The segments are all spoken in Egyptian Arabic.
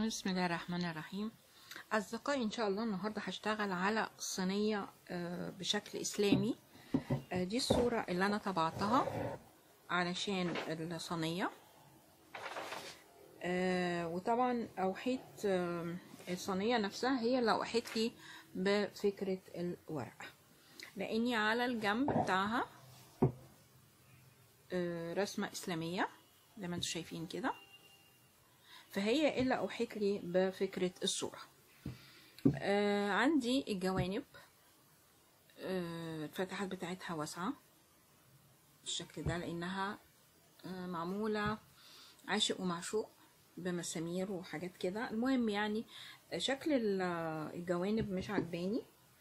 بسم الله الرحمن الرحيم أصدقائي إن شاء الله النهاردة هشتغل على صينية آه، بشكل إسلامي آه، دي الصورة اللي أنا طبعتها علشان الصينية آه، وطبعا أوحيت آه، الصينية نفسها هي اللي أوحيت لي بفكرة الورقة لأني على الجنب بتاعها آه، رسمة إسلامية زي ما انتم شايفين كده فهي إلا أوحيت لي بفكرة الصورة آه عندي الجوانب آه الفتحات بتاعتها واسعة بالشكل ده لأنها آه معمولة عاشق ومعشوق بمسامير وحاجات كده المهم يعني شكل ال- الجوانب مش عجباني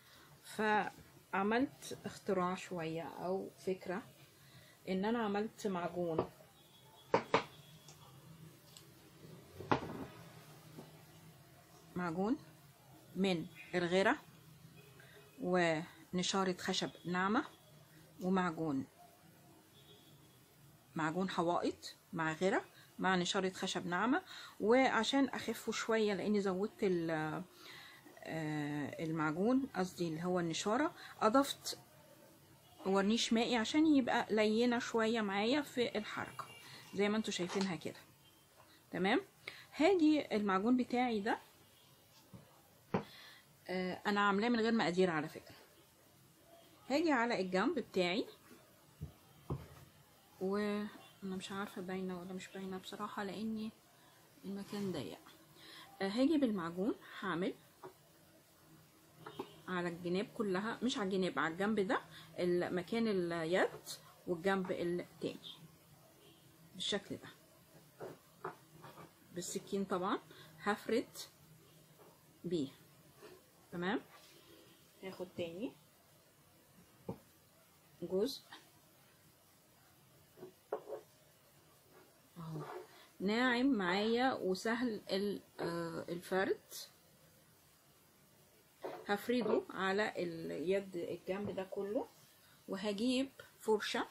فعملت اختراع شوية أو فكرة إن أنا عملت معجون معجون من الغيرة ونشارة خشب ناعمة ومعجون معجون حوائط مع غيرة مع نشارة خشب ناعمة وعشان أخفه شوية لأني زودت ال- آه، المعجون قصدي اللي هو النشارة أضفت ورنيش مائي عشان يبقى لينة شوية معايا في الحركة زي ما انتوا شايفينها كده تمام هاجي المعجون بتاعي ده آه، انا عاملاه من غير مقادير على فكره هاجي على الجنب بتاعي وانا مش عارفه باينه ولا مش باينه بصراحه لاني المكان ضيق آه، هاجي بالمعجون هعمل على الجناب كلها مش على الجناب على الجنب ده مكان اليد والجنب التاني بالشكل ده بالسكين طبعا هفرد بيه تمام هاخد تاني جزء اهو ناعم معايا وسهل ال- آه، الفرد هفرده على اليد الجنب ده كله وهجيب فرشة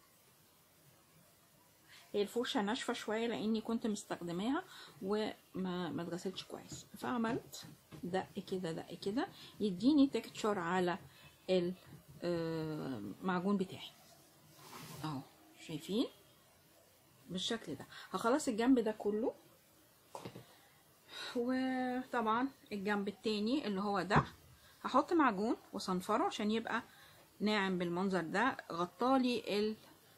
هي الفرشة ناشفة شوية لاني كنت مستخدماها وما ما اتغسلتش كويس فعملت دق كده دق كده يديني تكتشر على المعجون بتاعي اهو شايفين بالشكل ده هخلص الجنب ده كله وطبعا الجنب التاني اللي هو ده هحط معجون وصنفره عشان يبقى ناعم بالمنظر ده غطالي ال-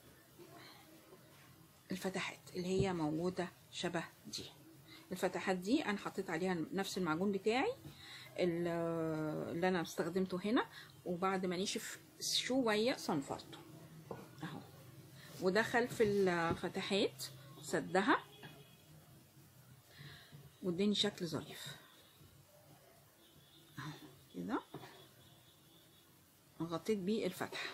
الفتحات اللي هي موجودة شبه دي الفتحات دي انا حطيت عليها نفس المعجون بتاعي ال- اللي انا استخدمته هنا وبعد ما نشف شوية صنفرته اهو ودخل في الفتحات سدها واداني شكل ظريف اهو كده غطيت بيه الفتحة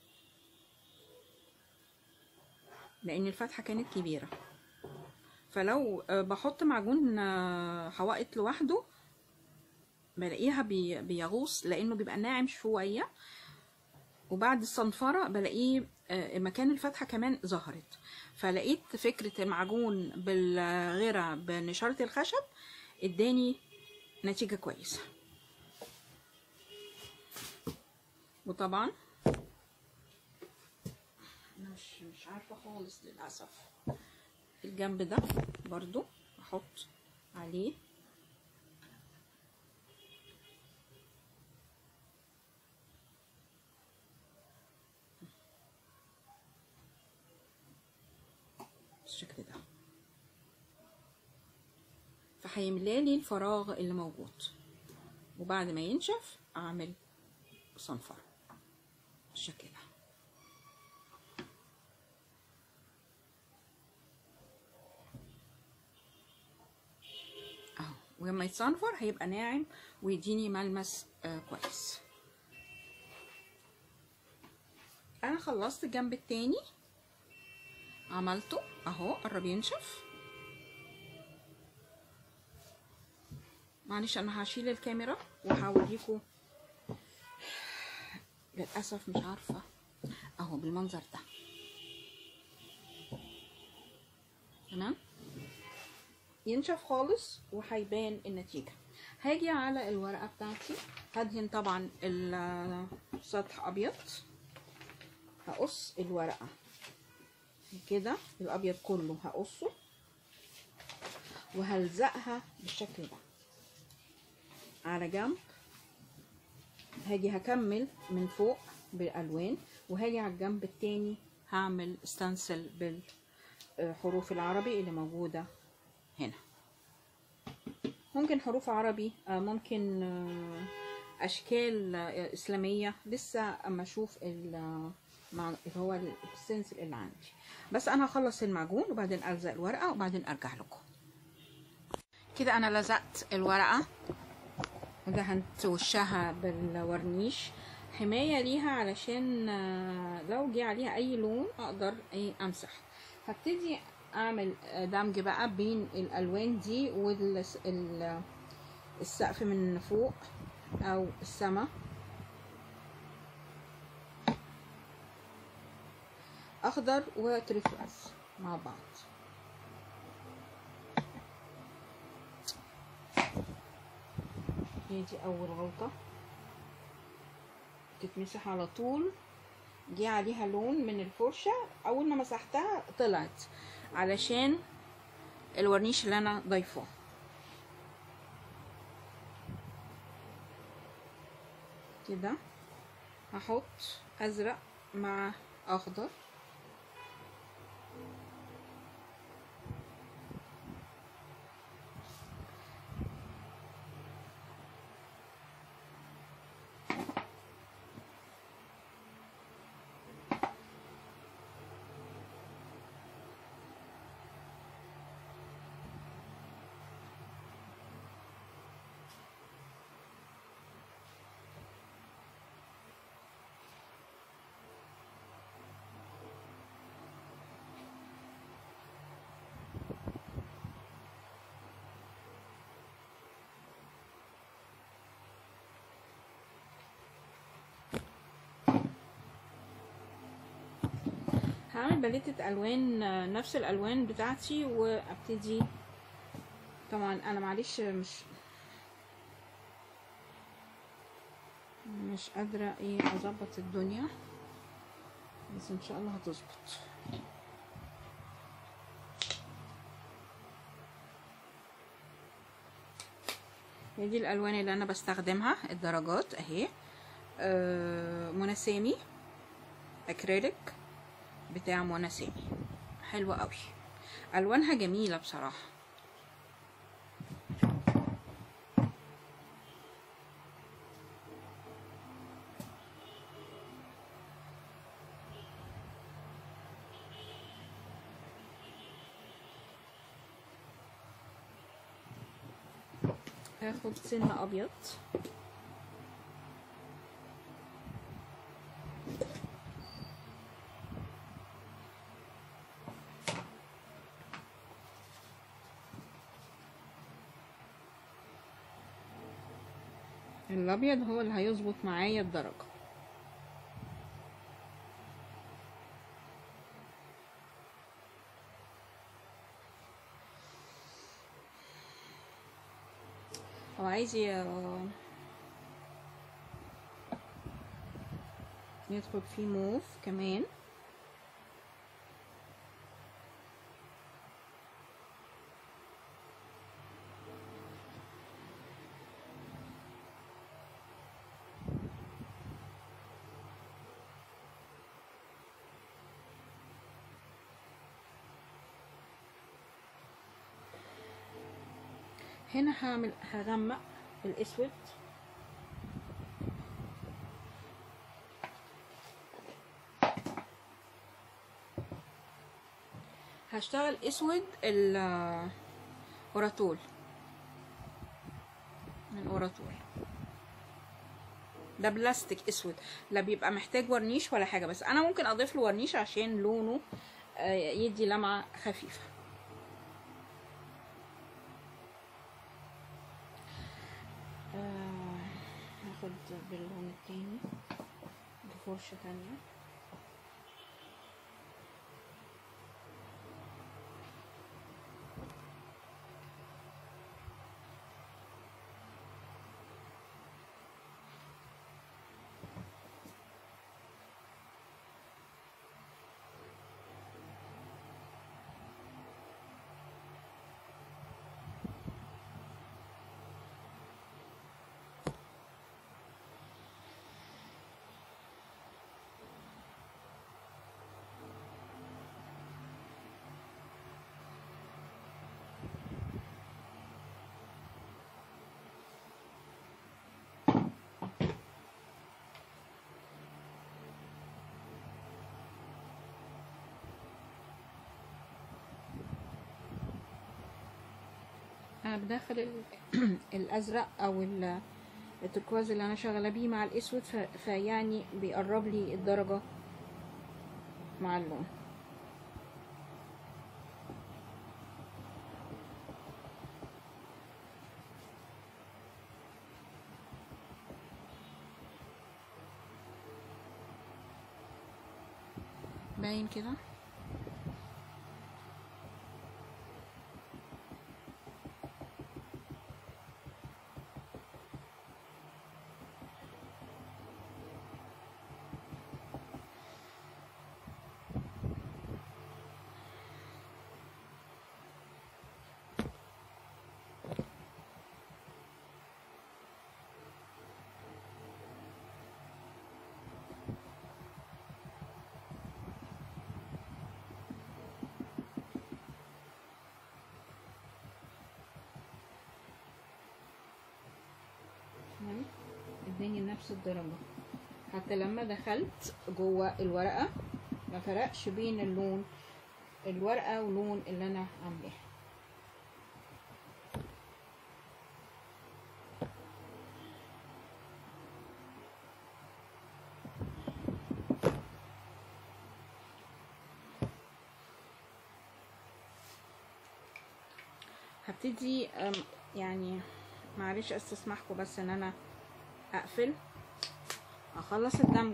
لان الفتحة كانت كبيرة فلو آه، بحط معجون آه، حوائط لوحده بلاقيها بي- بيغوص لانه بيبقى ناعم شوية وبعد الصنفرة بلاقيه آه، مكان الفتحة كمان ظهرت فلقيت فكرة المعجون بالغيرة بنشارة الخشب اداني نتيجة كويسة وطبعا انا مش مش عارفة خالص للأسف الجنب ده برضو احط عليه بالشكل ده فهيملالي الفراغ اللي موجود وبعد ما ينشف اعمل صنفرة بالشكل ده اهو ولما يتصنفر هيبقى ناعم ويديني ملمس آه كويس انا خلصت الجنب التاني عملته اهو قرب ينشف معلش انا هشيل الكاميرا وهوريكم للاسف مش عارفه اهو بالمنظر ده تمام ينشف خالص وهيبان النتيجة هاجي على الورقة بتاعتي هدهن طبعا السطح ابيض هقص الورقة كده الابيض كله هقصه وهلزقها بالشكل ده على جنب هاجي هكمل من فوق بالالوان وهاجي على الجنب التاني هعمل استنسل بالحروف العربي اللي موجودة هنا ممكن حروف عربي ممكن اشكال اسلامية لسه اما اشوف اللي هو الستنسل اللي عندي بس انا هخلص المعجون وبعدين الزق الورقة وبعدين ارجع لكم كده انا لزقت الورقة ودهنت وشها بالورنيش حماية ليها علشان لو جه عليها اي لون اقدر ايه امسح هبتدي اعمل دمج بقى بين الالوان دي والسقف من فوق او السما اخضر وتريفلاس مع بعض هي دي اول غلطه تتمسح على طول جه عليها لون من الفرشه اول ما مسحتها طلعت علشان الورنيش اللي انا ضايفاه كده هحط ازرق مع اخضر هعمل باليتة الوان نفس الالوان بتاعتي وابتدي طبعا انا معلش مش مش قادرة ايه اظبط الدنيا بس ان شاء الله هتظبط هي دي الالوان اللي انا بستخدمها الدرجات اهي آه منى اكريليك بتاع منى سامي حلوة قوي الوانها جميلة بصراحة هاخد سنة ابيض الابيض هو اللي هيظبط معايا الدرجه هو عايز يدخل فيه موف كمان هنا هعمل هغمق الاسود هشتغل اسود الاوراتول من اوراتول ده بلاستيك اسود لا بيبقى محتاج ورنيش ولا حاجه بس انا ممكن اضيف له ورنيش عشان لونه يدي لمعه خفيفه هاخد باللون التاني بفرشة تانية انا بدخل ال- الازرق او ال- التركواز اللي انا شغاله بيه مع الاسود ف- فيعني بيقرب لي الدرجه مع اللون باين كده تمام اداني نفس الدرجة حتى لما دخلت جوه الورقة ما فرقش بين اللون الورقة ولون اللي انا عاملاها هبتدي أم، يعني معلش استسمحكم بس ان انا اقفل اخلص الدمج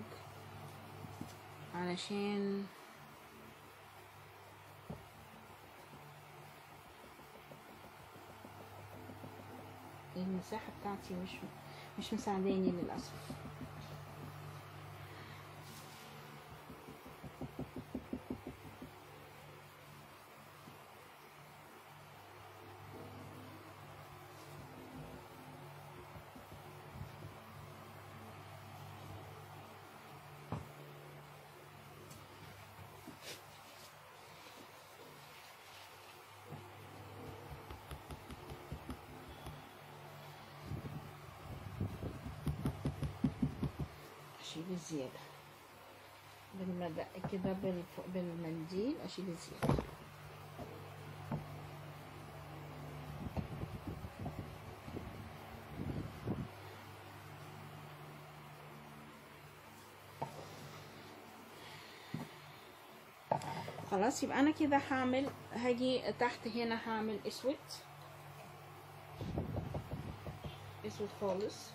علشان المساحة بتاعتي مش مش مساعداني للأسف اشيل الزيادة بالمدق كده بالف- بالمنديل اشيل الزيادة خلاص يبقى انا كده هعمل هاجي تحت هنا هعمل اسود اسود خالص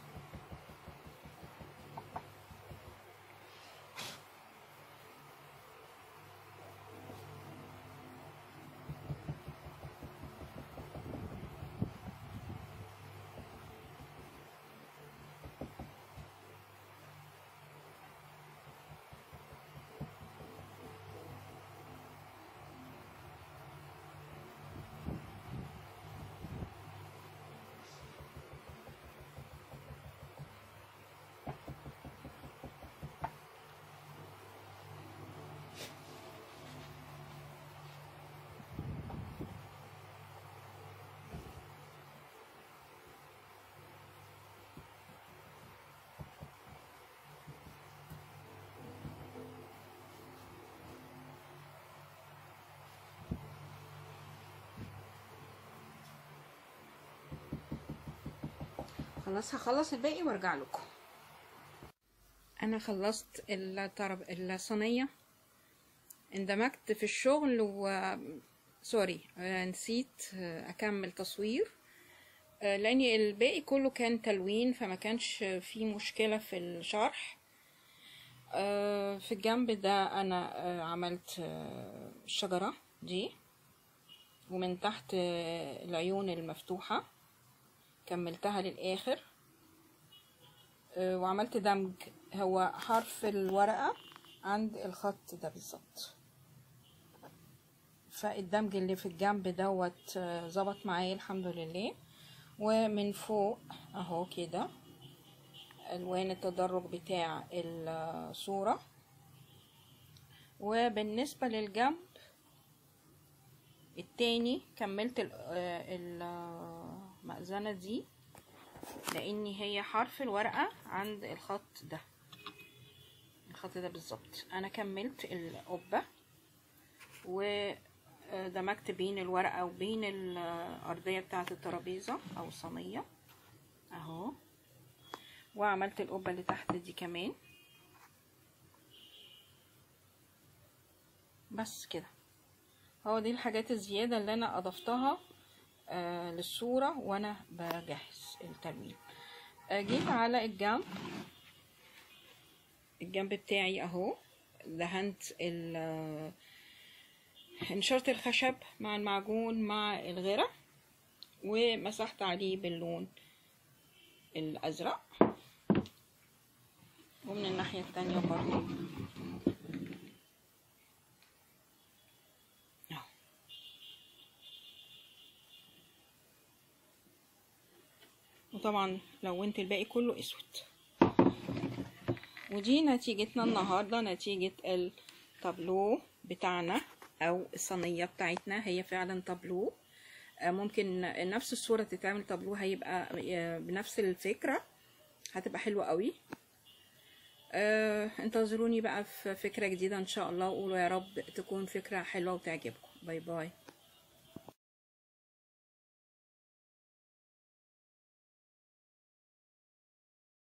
خلاص هخلص الباقي وارجع لكم انا خلصت الطرب الصينيه اندمجت في الشغل و سوري آه، نسيت آه، اكمل تصوير آه، لان الباقي كله كان تلوين فما كانش في مشكله في الشرح آه، في الجنب ده انا آه، عملت آه، الشجره دي ومن تحت آه، العيون المفتوحه كملتها للآخر آه، وعملت دمج هو حرف الورقة عند الخط ده بالظبط فالدمج اللي في الجنب دوت آه، ظبط معايا الحمد لله ومن فوق اهو كده الوان التدرج بتاع الصورة وبالنسبة للجنب التاني كملت ال- آه، المأذنة دي لان هي حرف الورقة عند الخط ده الخط ده بالظبط انا كملت القبة و آه، دمجت بين الورقة وبين الأرضية بتاعة الترابيزة أو الصينية أهو وعملت القبة اللي تحت دي كمان بس كده هو دي الحاجات الزيادة اللي أنا أضفتها آه للصورة وأنا بجهز التلوين آه جيت على الجنب الجنب بتاعي أهو دهنت ال نشرت الخشب مع المعجون مع الغرة ومسحت عليه باللون الأزرق ومن الناحية التانية برضو أهو. وطبعا لونت الباقي كله اسود ودي نتيجتنا النهاردة نتيجة التابلو بتاعنا او الصينية بتاعتنا هي فعلا تابلو آه، ممكن نفس الصورة تتعمل تابلو هيبقى آه، بنفس الفكرة هتبقى حلوة قوي آه، انتظروني بقى في فكرة جديدة ان شاء الله وقولوا يا رب تكون فكرة حلوة وتعجبكم باي باي